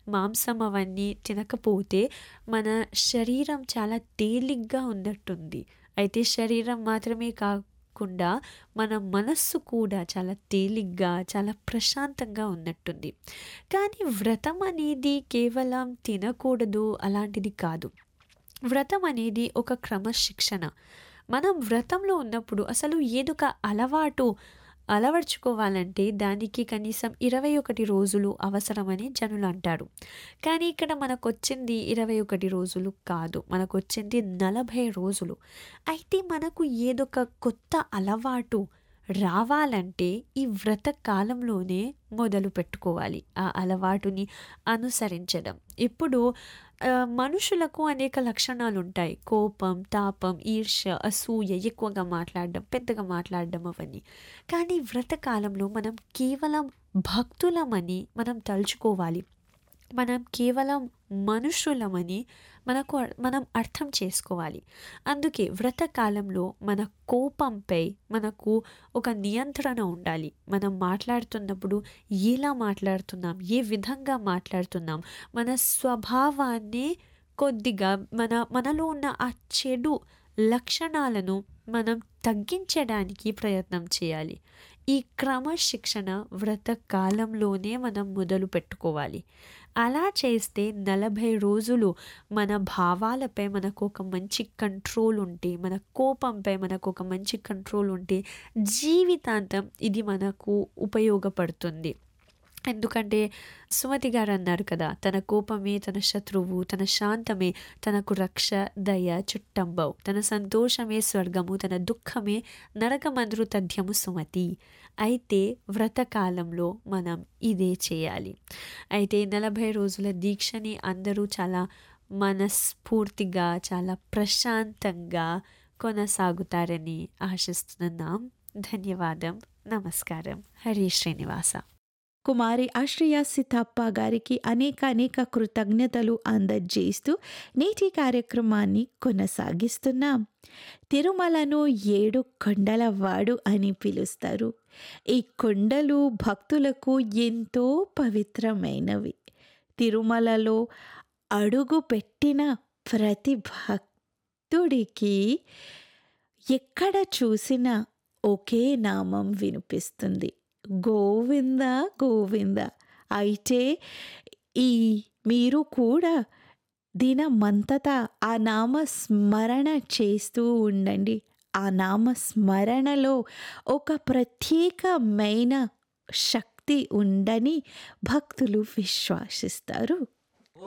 మాంసం అవన్నీ తినకపోతే మన శరీరం చాలా తేలిగ్గా ఉన్నట్టుంది అయితే శరీరం మాత్రమే కాకుండా మన మనస్సు కూడా చాలా తేలిగ్గా చాలా ప్రశాంతంగా ఉన్నట్టుంది కానీ వ్రతం అనేది కేవలం తినకూడదు అలాంటిది కాదు వ్రతం అనేది ఒక క్రమశిక్షణ మనం వ్రతంలో ఉన్నప్పుడు అసలు ఏదొక అలవాటు అలవర్చుకోవాలంటే దానికి కనీసం ఇరవై ఒకటి రోజులు అవసరమని జనులు అంటారు కానీ ఇక్కడ మనకు వచ్చింది ఇరవై ఒకటి రోజులు కాదు మనకు వచ్చింది నలభై రోజులు అయితే మనకు ఏదొక కొత్త అలవాటు రావాలంటే ఈ వ్రత కాలంలోనే మొదలు పెట్టుకోవాలి ఆ అలవాటుని అనుసరించడం ఇప్పుడు ఆ, మనుషులకు అనేక లక్షణాలు ఉంటాయి కోపం తాపం ఈర్ష్య అసూయ ఎక్కువగా మాట్లాడడం పెద్దగా మాట్లాడడం అవన్నీ కానీ వ్రత కాలంలో మనం కేవలం భక్తులమని మనం తలుచుకోవాలి మనం కేవలం మనుషులమని మనకు అర్- మనం అర్థం చేసుకోవాలి అందుకే వ్రతకాలంలో మన కోపంపై మనకు ఒక నియంత్రణ ఉండాలి మనం మాట్లాడుతున్నప్పుడు ఎలా మాట్లాడుతున్నాం ఏ విధంగా మాట్లాడుతున్నాం మన స్వభావాన్ని కొద్దిగా మన మనలో ఉన్న ఆ చెడు లక్షణాలను మనం తగ్గించడానికి ప్రయత్నం చేయాలి ఈ క్రమశిక్షణ వ్రత కాలంలోనే మనం మొదలు పెట్టుకోవాలి అలా చేస్తే నలభై రోజులు మన భావాలపై మనకు ఒక మంచి కంట్రోల్ ఉంటే మన కోపంపై మనకు ఒక మంచి కంట్రోల్ ఉంటే జీవితాంతం ఇది మనకు ఉపయోగపడుతుంది ఎందుకంటే సుమతి గారు అన్నారు కదా తన కోపమే తన శత్రువు తన శాంతమే తనకు రక్ష దయ చుట్టంబవు తన సంతోషమే స్వర్గము తన దుఃఖమే నరకమంద్రు తథ్యము సుమతి అయితే వ్రతకాలంలో మనం ఇదే చేయాలి అయితే నలభై రోజుల దీక్షని అందరూ చాలా మనస్ఫూర్తిగా చాలా ప్రశాంతంగా కొనసాగుతారని ఆశిస్తున్నాం ధన్యవాదం నమస్కారం హరి శ్రీనివాస కుమారి ఆశ్రయ సితాప్ప గారికి అనేక అనేక కృతజ్ఞతలు అందజేస్తూ నేటి కార్యక్రమాన్ని కొనసాగిస్తున్నాం తిరుమలను ఏడు కొండల వాడు అని పిలుస్తారు ఈ కొండలు భక్తులకు ఎంతో పవిత్రమైనవి తిరుమలలో అడుగు పెట్టిన ప్రతి భక్తుడికి ఎక్కడ చూసినా ఒకే నామం వినిపిస్తుంది గోవింద గోవింద అయితే ఈ మీరు కూడా దినమంతటా ఆ నామ స్మరణ చేస్తూ ఉండండి ఆ నామ స్మరణలో ఒక ప్రత్యేకమైన శక్తి ఉందని భక్తులు విశ్వాసిస్తారు